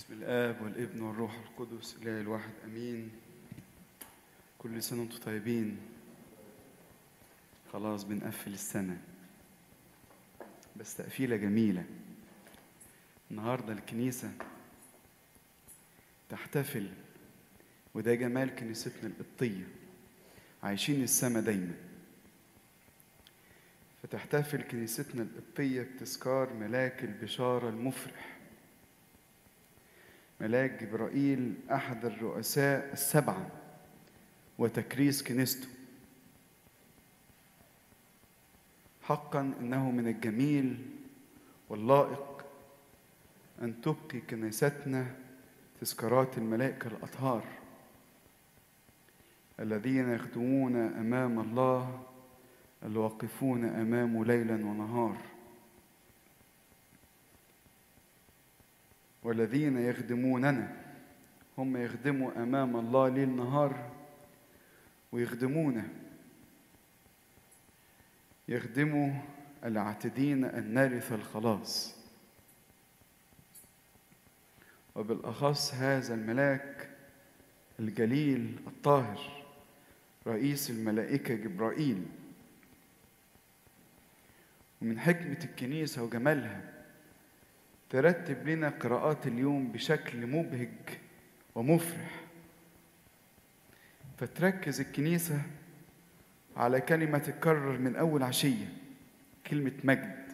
بسم الآب والابن والروح القدس إله الواحد أمين كل سنة وانتم طيبين خلاص بنقفل السنة بس تقفيلة جميلة النهاردة الكنيسة تحتفل وده جمال كنيستنا القبطية عايشين السما دايما فتحتفل كنيستنا القبطية بتذكار ملاك البشارة المفرح ملاك جبرائيل أحد الرؤساء السبعة وتكريس كنيسته حقا إنه من الجميل واللائق أن تبقي كنيستنا تذكارات الملائكة الأطهار الذين يخدمون أمام الله الواقفون أمامه ليلا ونهار والذين يخدموننا هم يخدموا امام الله ليل نهار ويخدمونا يخدموا العاتدين ان نرث الخلاص وبالاخص هذا الملاك الجليل الطاهر رئيس الملائكه جبرائيل ومن حكمه الكنيسه وجمالها ترتب لنا قراءات اليوم بشكل مبهج ومفرح فتركز الكنيسة على كلمة تتكرر من أول عشية كلمة مجد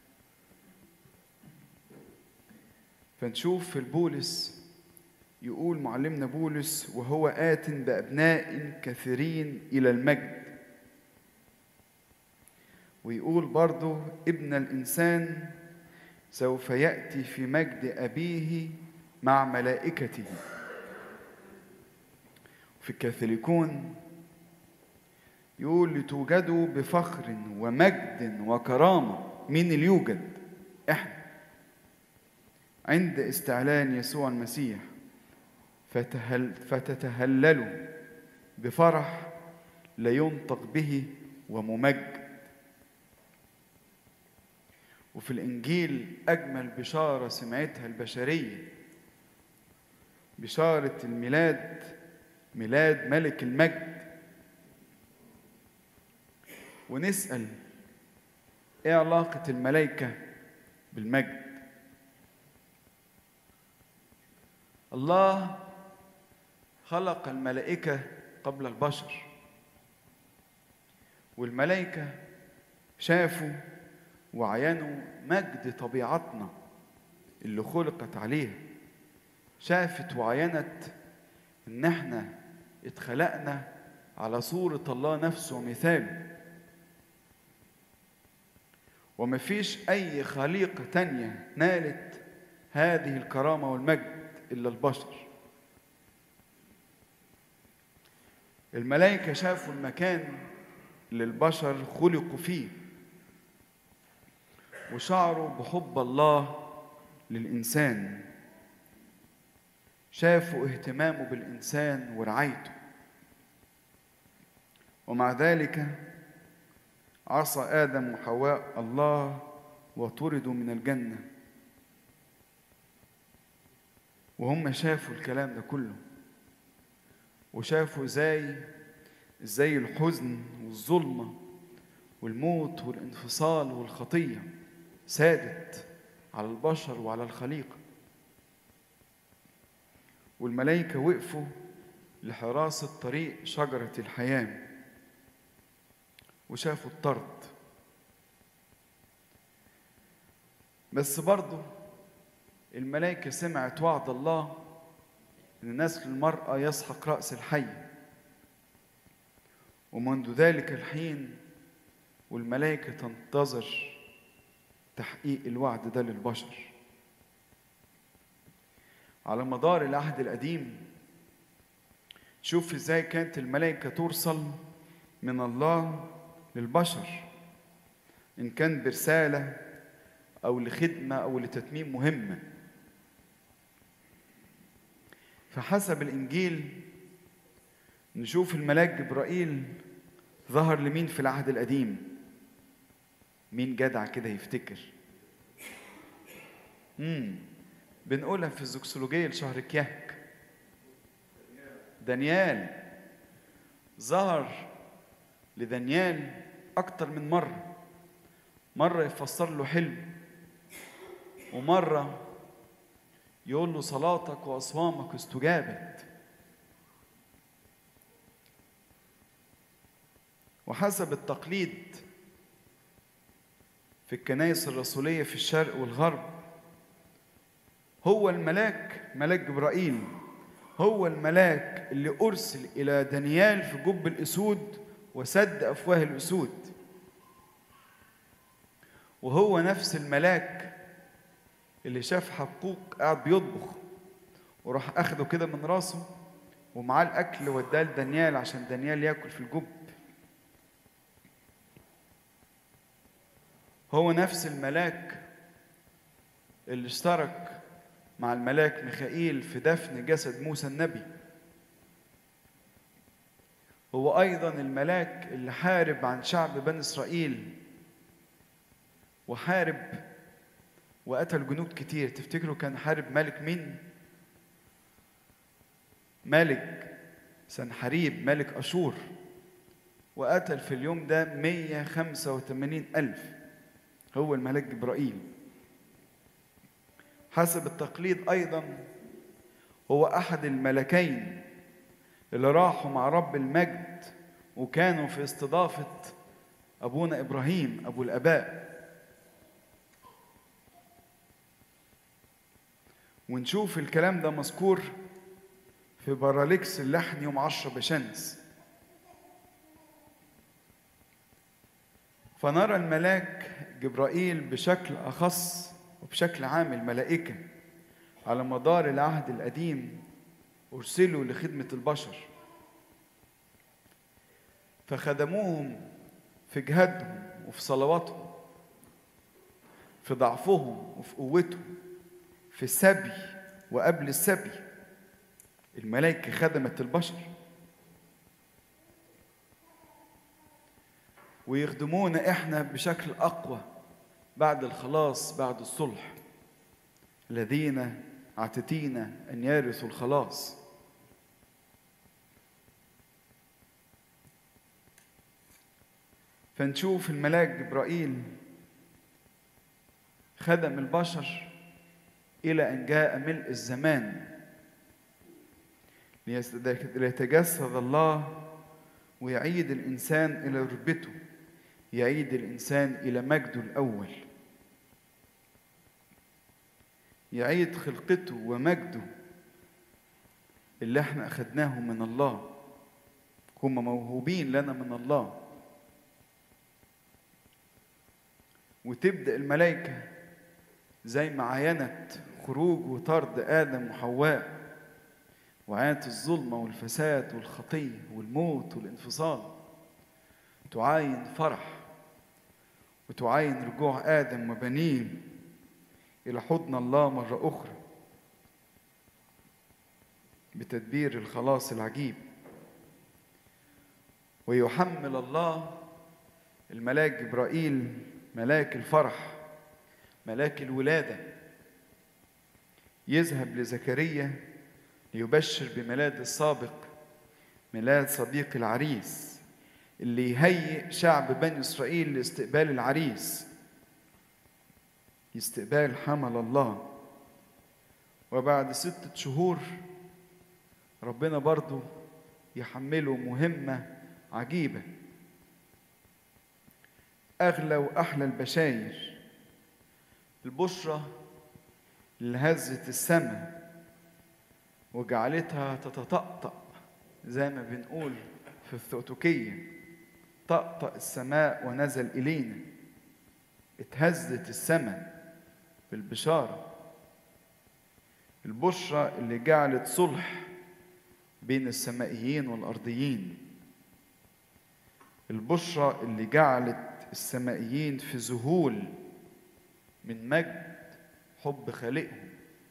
فنشوف في البولس يقول معلمنا بولس وهو آت بأبناء كثيرين إلى المجد ويقول برضه ابن الإنسان سوف ياتي في مجد ابيه مع ملائكته في الكاثوليكون يقول لتوجدوا بفخر ومجد وكرامه مين اللي يوجد احنا عند استعلان يسوع المسيح فتهل فتتهللوا بفرح لا ينطق به وممجد وفي الإنجيل أجمل بشارة سمعتها البشرية بشارة الميلاد ميلاد ملك المجد ونسأل إيه علاقة الملائكة بالمجد الله خلق الملائكة قبل البشر والملائكة شافوا وعينوا مجد طبيعتنا اللي خلقت عليها شافت وعينت ان احنا اتخلقنا على صورة الله نفسه ومثاله ومفيش أي خليقة تانية نالت هذه الكرامة والمجد إلا البشر الملائكة شافوا المكان اللي البشر خلقوا فيه وشعروا بحب الله للإنسان شافوا اهتمامه بالإنسان ورعايته ومع ذلك عصى آدم وحواء الله وطردوا من الجنة وهم شافوا الكلام ده كله وشافوا ازاي ازاي الحزن والظلمة والموت والانفصال والخطيه سادت على البشر وعلى الخليقة والملائكة وقفوا لحراسة طريق شجرة الحياة وشافوا الطرد بس برضه الملائكة سمعت وعد الله إن نسل المرأة يسحق رأس الحي ومنذ ذلك الحين والملائكة تنتظر تحقيق الوعد ده للبشر على مدار العهد القديم شوف ازاي كانت الملائكة ترسل من الله للبشر إن كان برسالة أو لخدمة أو لتتميم مهمة فحسب الإنجيل نشوف الملاك جبرائيل ظهر لمين في العهد القديم مين جدع كده يفتكر امم بنقولها في الزوكسولوجية لشهر كيهك دانيال ظهر لدانيال أكتر من مرة مرة يفسر له حلم ومرة يقول له صلاتك وأصوامك استجابت وحسب التقليد في الكنائس الرسولية في الشرق والغرب هو الملاك ملاك جبرائيل هو الملاك اللي أرسل إلى دانيال في جب الأسود وسد أفواه الأسود وهو نفس الملاك اللي شاف حقوق قاعد بيطبخ وراح أخده كده من راسه ومعاه الأكل وداه لدانيال عشان دانيال ياكل في الجب هو نفس الملاك اللي اشترك مع الملاك ميخائيل في دفن جسد موسى النبي هو ايضا الملاك اللي حارب عن شعب بني اسرائيل وحارب وقتل جنود كتير تفتكروا كان حارب ملك مين ملك سنحريب ملك أشور وقتل في اليوم ده 185 ألف هو الملاك جبرائيل حسب التقليد أيضا هو أحد الملكين اللي راحوا مع رب المجد وكانوا في استضافة أبونا إبراهيم أبو الآباء ونشوف الكلام ده مذكور في باراليكس اللحن يوم عشرة بشمس فنرى الملاك جبرائيل بشكل أخص وبشكل عام الملائكة على مدار العهد القديم أرسلوا لخدمة البشر فخدموهم في جهادهم وفي صلواتهم في ضعفهم وفي قوتهم في السبي وقبل السبي الملائكة خدمت البشر ويخدمونا احنا بشكل اقوى بعد الخلاص بعد الصلح الذين عتتين ان يرثوا الخلاص فنشوف الملاك جبرائيل خدم البشر الى ان جاء ملء الزمان ليتجسد الله ويعيد الانسان الى رتبته يعيد الانسان الى مجده الاول يعيد خلقته ومجده اللي احنا اخدناه من الله هم موهوبين لنا من الله وتبدا الملائكه زي ما عاينت خروج وطرد ادم وحواء وعانت الظلمه والفساد والخطيه والموت والانفصال تعاين فرح وتعاين رجوع آدم وبنيه إلى حضن الله مرة أخرى بتدبير الخلاص العجيب ويحمل الله الملاك جبرائيل ملاك الفرح ملاك الولادة يذهب لزكريا ليبشر بميلاد السابق ميلاد صديق العريس اللي يهيئ شعب بني إسرائيل لاستقبال العريس استقبال حمل الله وبعد ستة شهور ربنا برضو يحمله مهمة عجيبة أغلى وأحلى البشاير البشرة اللي هزت السماء وجعلتها تتطأطأ زي ما بنقول في الثؤتكيه طأطأ السماء ونزل إلينا اتهزت السماء بالبشارة البشرى اللي جعلت صلح بين السمائيين والأرضيين البشرى اللي جعلت السمائيين في ذهول من مجد حب خالقهم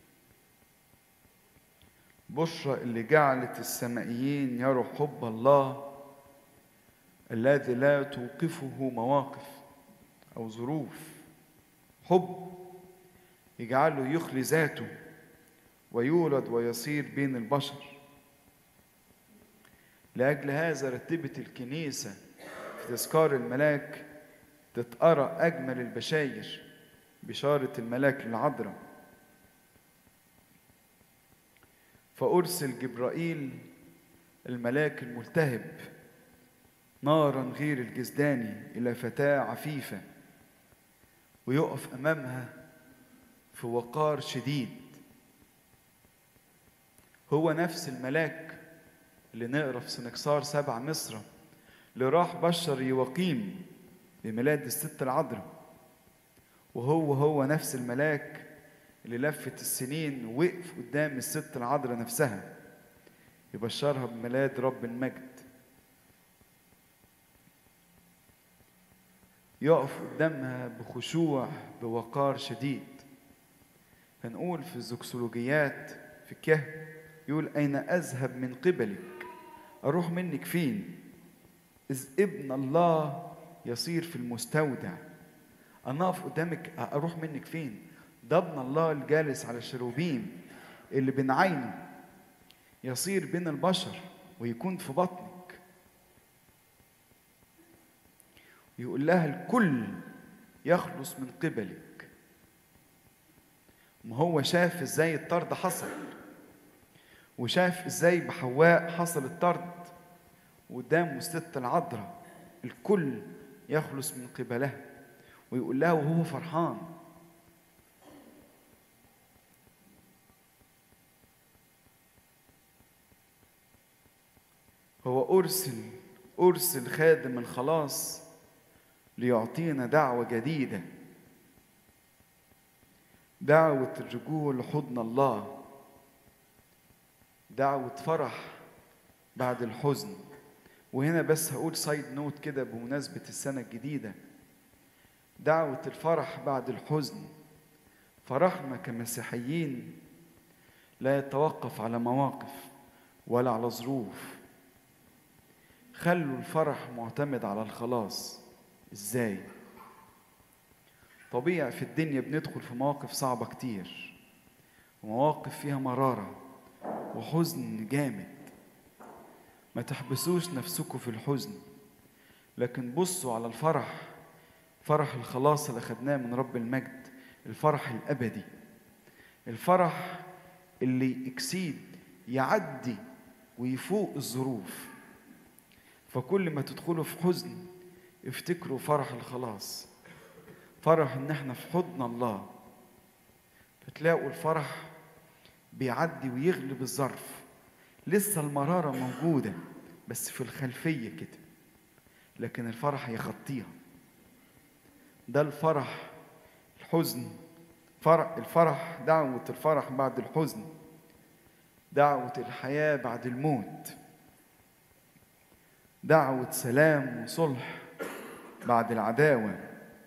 بشرى اللي جعلت السمائيين يروا حب الله الذي لا توقفه مواقف او ظروف حب يجعله يخلي ذاته ويولد ويصير بين البشر لأجل هذا رتبت الكنيسة في تذكار الملاك تتقرأ أجمل البشاير بشارة الملاك للعذراء فأرسل جبرائيل الملاك الملتهب نارا غير الجزداني إلى فتاة عفيفة ويقف أمامها في وقار شديد هو نفس الملاك اللي نقرا في سنكسار سبع مصر اللي راح بشر يوقيم بميلاد الست العذراء وهو هو نفس الملاك اللي لفت السنين ووقف قدام الست العذراء نفسها يبشرها بميلاد رب المجد يقف قدامها بخشوع بوقار شديد هنقول في الزوكسولوجيات في الكهف يقول أين أذهب من قبلك أروح منك فين إذ ابن الله يصير في المستودع أنا أقف قدامك أروح منك فين ده ابن الله الجالس على الشروبيم اللي بين عينه يصير بين البشر ويكون في بطنك يقول لها الكل يخلص من قبلك ما هو شاف ازاي الطرد حصل وشاف ازاي بحواء حصل الطرد قدام الست العذراء الكل يخلص من قبلها ويقول لها وهو فرحان هو أرسل أرسل خادم الخلاص ليعطينا دعوة جديدة دعوة الرجوع لحضن الله دعوة فرح بعد الحزن وهنا بس هقول سايد نوت كده بمناسبة السنة الجديدة دعوة الفرح بعد الحزن فرحنا كمسيحيين لا يتوقف على مواقف ولا على ظروف خلوا الفرح معتمد على الخلاص ازاي طبيعي في الدنيا بندخل في مواقف صعبة كتير ومواقف فيها مرارة وحزن جامد ما تحبسوش نفسكم في الحزن لكن بصوا على الفرح فرح الخلاص اللي خدناه من رب المجد الفرح الأبدي الفرح اللي يكسيد يعدي ويفوق الظروف فكل ما تدخلوا في حزن افتكروا فرح الخلاص فرح ان احنا في حضن الله فتلاقوا الفرح بيعدي ويغلب الظرف لسه المرارة موجودة بس في الخلفية كده لكن الفرح يغطيها ده الفرح الحزن فرح الفرح دعوة الفرح بعد الحزن دعوة الحياة بعد الموت دعوة سلام وصلح بعد العداوة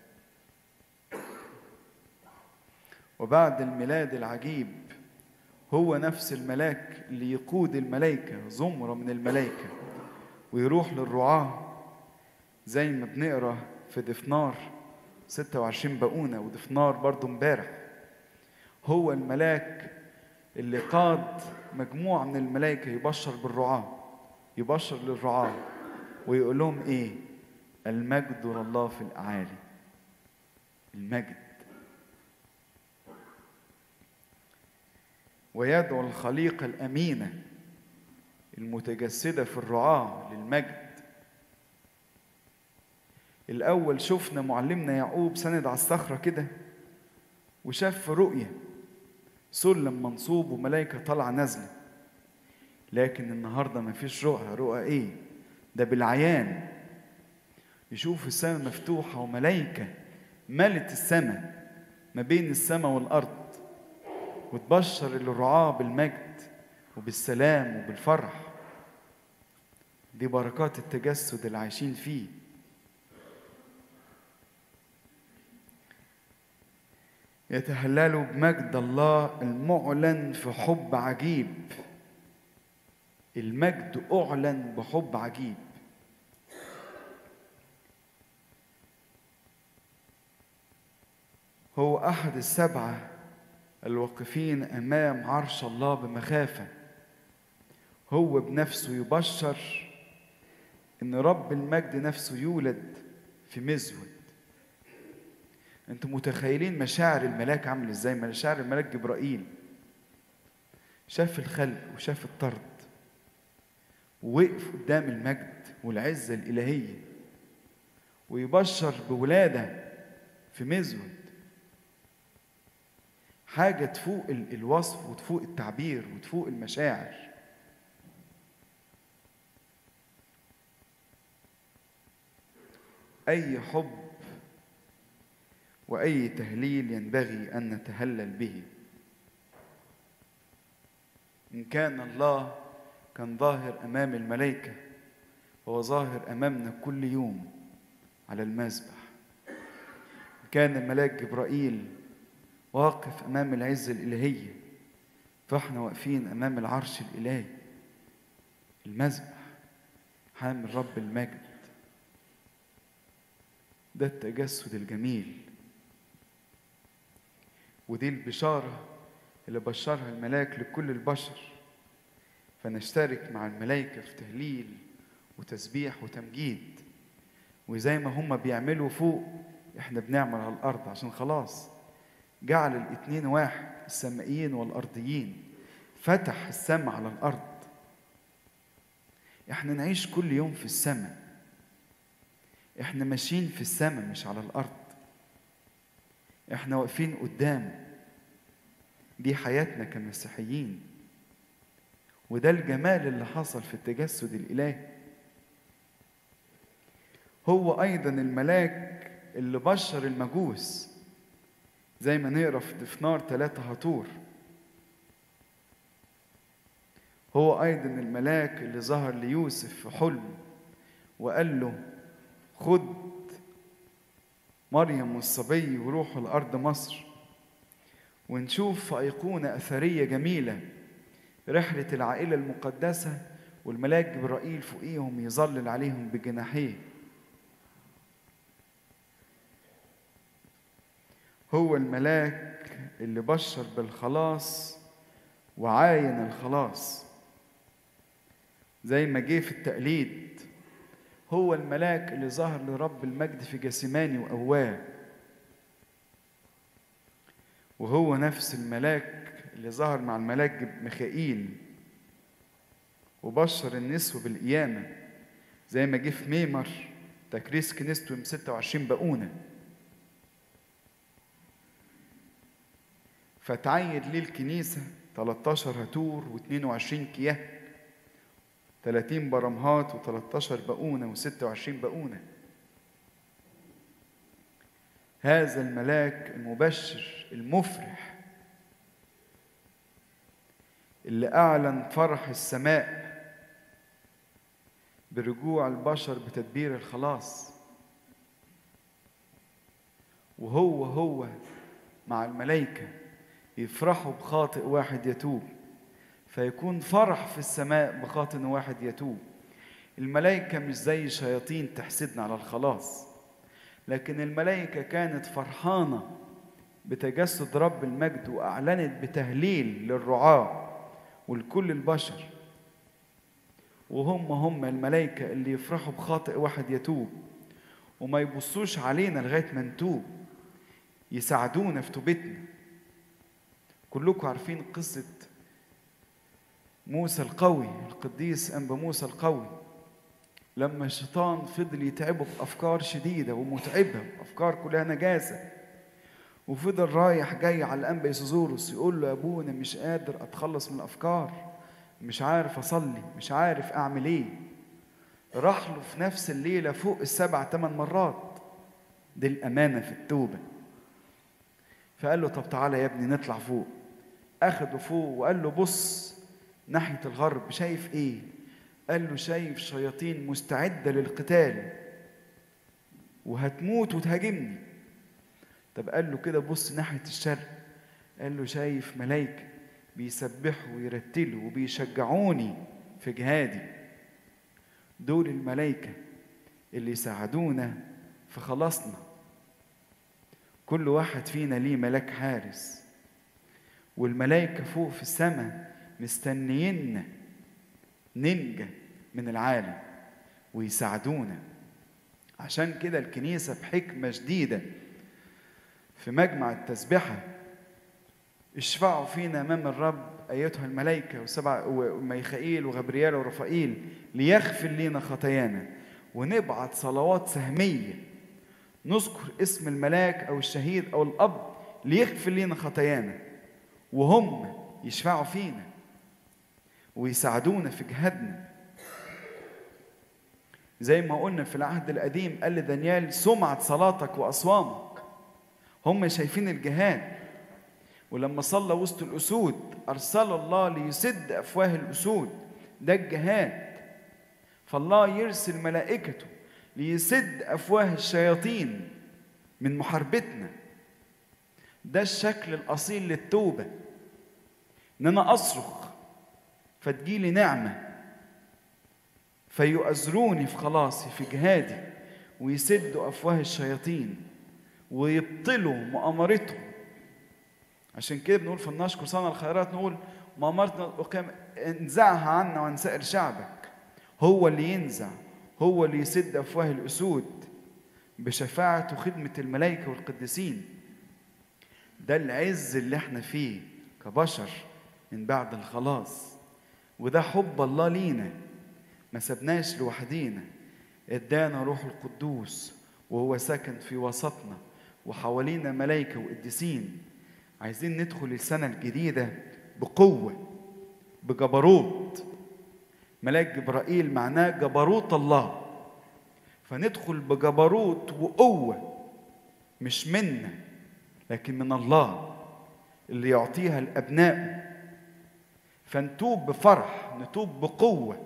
وبعد الميلاد العجيب هو نفس الملاك اللي يقود الملائكة زمرة من الملائكة ويروح للرعاة زي ما بنقرا في دفنار 26 بقونة ودفنار برضو امبارح هو الملاك اللي قاد مجموعة من الملائكة يبشر بالرعاة يبشر للرعاة ويقول لهم ايه المجد لله في الأعالي المجد ويدعو الخليقة الأمينة المتجسدة في الرعاة للمجد الأول شفنا معلمنا يعقوب سند على الصخرة كده وشاف في رؤية سلم منصوب وملائكة طالعة نازلة لكن النهاردة مفيش رؤى رؤى إيه؟ ده بالعيان يشوف السماء مفتوحة وملائكة ملت السماء ما بين السماء والأرض وتبشر الرعاة بالمجد وبالسلام وبالفرح دي بركات التجسد اللي عايشين فيه يتهللوا بمجد الله المعلن في حب عجيب المجد أعلن بحب عجيب هو أحد السبعة الواقفين امام عرش الله بمخافه هو بنفسه يبشر ان رب المجد نفسه يولد في مزود انتوا متخيلين مشاعر الملاك عامل ازاي مشاعر الملاك جبرائيل شاف الخلق وشاف الطرد ووقف قدام المجد والعزة الإلهية ويبشر بولادة في مزود حاجة تفوق الوصف وتفوق التعبير وتفوق المشاعر أي حب وأي تهليل ينبغي أن نتهلل به إن كان الله كان ظاهر أمام الملائكة هو ظاهر أمامنا كل يوم على المذبح كان الملاك جبرائيل واقف أمام العزة الإلهية فإحنا واقفين أمام العرش الإلهي المذبح حامل رب المجد ده التجسد الجميل ودي البشارة اللي بشرها الملاك لكل البشر فنشترك مع الملائكة في تهليل وتسبيح وتمجيد وزي ما هم بيعملوا فوق احنا بنعمل على الأرض عشان خلاص جعل الاتنين واحد السمائيين والأرضيين فتح السماء على الأرض احنا نعيش كل يوم في السماء احنا ماشيين في السماء مش على الأرض احنا واقفين قدام دي حياتنا كمسيحيين وده الجمال اللي حصل في التجسد الإلهي هو أيضا الملاك اللي بشر المجوس زي ما نقرا في دفنار ثلاثة هطور هو أيضا الملاك اللي ظهر ليوسف في حلم وقال له خد مريم والصبي وروحوا لأرض مصر ونشوف في أيقونة أثرية جميلة رحلة العائلة المقدسة والملاك جبرائيل فوقيهم يظلل عليهم بجناحيه هو الملاك اللي بشر بالخلاص وعاين الخلاص زي ما جه في التقليد هو الملاك اللي ظهر لرب المجد في جسماني وأواه وهو نفس الملاك اللي ظهر مع الملاك ميخائيل وبشر النسوة بالقيامة زي ما جه في ميمر تكريس كنيسته يوم 26 بقونة فتعيد ليه الكنيسة 13 هتور و22 كياه 30 برمهات و13 بقونة و26 بقونة هذا الملاك المبشر المفرح اللي أعلن فرح السماء برجوع البشر بتدبير الخلاص وهو هو مع الملائكة يفرحوا بخاطئ واحد يتوب فيكون فرح في السماء بخاطئ واحد يتوب الملائكة مش زي شياطين تحسدنا على الخلاص لكن الملائكة كانت فرحانة بتجسد رب المجد وأعلنت بتهليل للرعاة ولكل البشر وهم هم الملائكة اللي يفرحوا بخاطئ واحد يتوب وما يبصوش علينا لغاية ما نتوب يساعدونا في توبتنا كلكم عارفين قصة موسى القوي القديس أنبا موسى القوي لما الشيطان فضل يتعبه بأفكار شديدة ومتعبة أفكار كلها نجاسة وفضل رايح جاي على الأنبا يسوزوروس يقول له يا أبونا مش قادر أتخلص من الأفكار مش عارف أصلي مش عارف أعمل إيه راح له في نفس الليلة فوق السبع ثمان مرات دي الأمانة في التوبة فقال له طب تعالى يا ابني نطلع فوق أخده فوق وقال له بص ناحية الغرب شايف إيه؟ قال له شايف شياطين مستعدة للقتال وهتموت وتهاجمني طب قال له كده بص ناحية الشرق قال له شايف ملايكة بيسبحوا ويرتلوا وبيشجعوني في جهادي دول الملايكة اللي يساعدونا في خلاصنا كل واحد فينا ليه ملاك حارس والملائكة فوق في السماء مستنيينا ننجى من العالم ويساعدونا عشان كده الكنيسة بحكمة شديدة في مجمع التسبحة اشفعوا فينا أمام الرب أيتها الملائكة وسبع وميخائيل وغبريال ورفائيل ليغفر لنا خطايانا ونبعت صلوات سهمية نذكر اسم الملاك أو الشهيد أو الأب ليغفر لنا خطايانا وهم يشفعوا فينا ويساعدونا في جهادنا زي ما قلنا في العهد القديم قال لدانيال سمعت صلاتك وأصوامك هم شايفين الجهاد ولما صلى وسط الأسود أرسل الله ليسد أفواه الأسود ده الجهاد فالله يرسل ملائكته ليسد أفواه الشياطين من محاربتنا ده الشكل الأصيل للتوبة إن أنا أصرخ فتجيلي نعمة فيؤزروني في خلاصي في جهادي ويسدوا أفواه الشياطين ويبطلوا مؤامرتهم عشان كده بنقول في النشكر صنع الخيرات نقول مؤامرتنا الأقام انزعها عنا وعن سائر شعبك هو اللي ينزع هو اللي يسد أفواه الأسود بشفاعة وخدمة الملائكة والقديسين ده العز اللي احنا فيه كبشر من بعد الخلاص وده حب الله لينا ما سبناش لوحدينا ادانا روح القدوس وهو ساكن في وسطنا وحوالينا ملائكة وقديسين عايزين ندخل السنة الجديدة بقوة بجبروت ملاك جبرائيل معناه جبروت الله فندخل بجبروت وقوة مش منا لكن من الله اللي يعطيها الأبناء فنتوب بفرح نتوب بقوة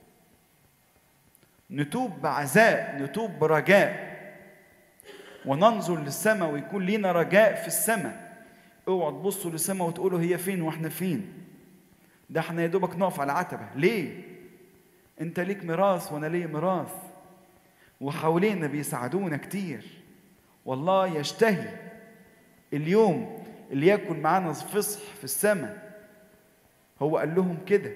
نتوب بعزاء نتوب برجاء وننظر للسماء ويكون لينا رجاء في السماء اوعوا تبصوا للسماء وتقولوا هي فين واحنا فين ده احنا يا دوبك نقف على عتبة ليه انت ليك ميراث وانا ليا ميراث وحوالينا بيساعدونا كتير والله يشتهي اليوم اللي ياكل معانا فصح في السماء هو قال لهم كده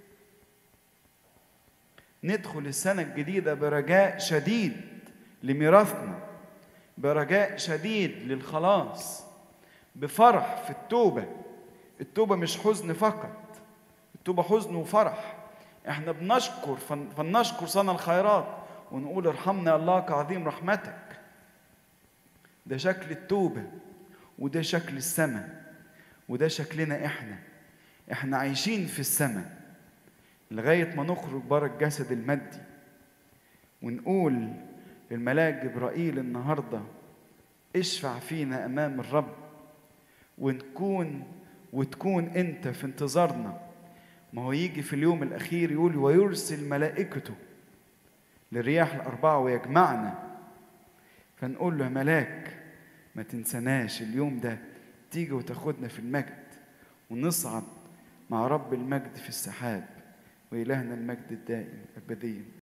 ندخل السنة الجديدة برجاء شديد لميراثنا برجاء شديد للخلاص بفرح في التوبة التوبة مش حزن فقط التوبة حزن وفرح احنا بنشكر فلنشكر صنع الخيرات ونقول ارحمنا يا الله كعظيم رحمتك ده شكل التوبة وده شكل السماء وده شكلنا احنا احنا عايشين في السماء لغاية ما نخرج بره الجسد المادي ونقول للملاك جبرائيل النهاردة اشفع فينا أمام الرب ونكون وتكون أنت في انتظارنا ما هو يجي في اليوم الأخير يقول ويرسل ملائكته للرياح الأربعة ويجمعنا فنقول له يا ملاك ما تنسناش اليوم ده تيجي وتاخدنا في المجد ونصعد مع رب المجد في السحاب وإلهنا المجد الدائم أبديا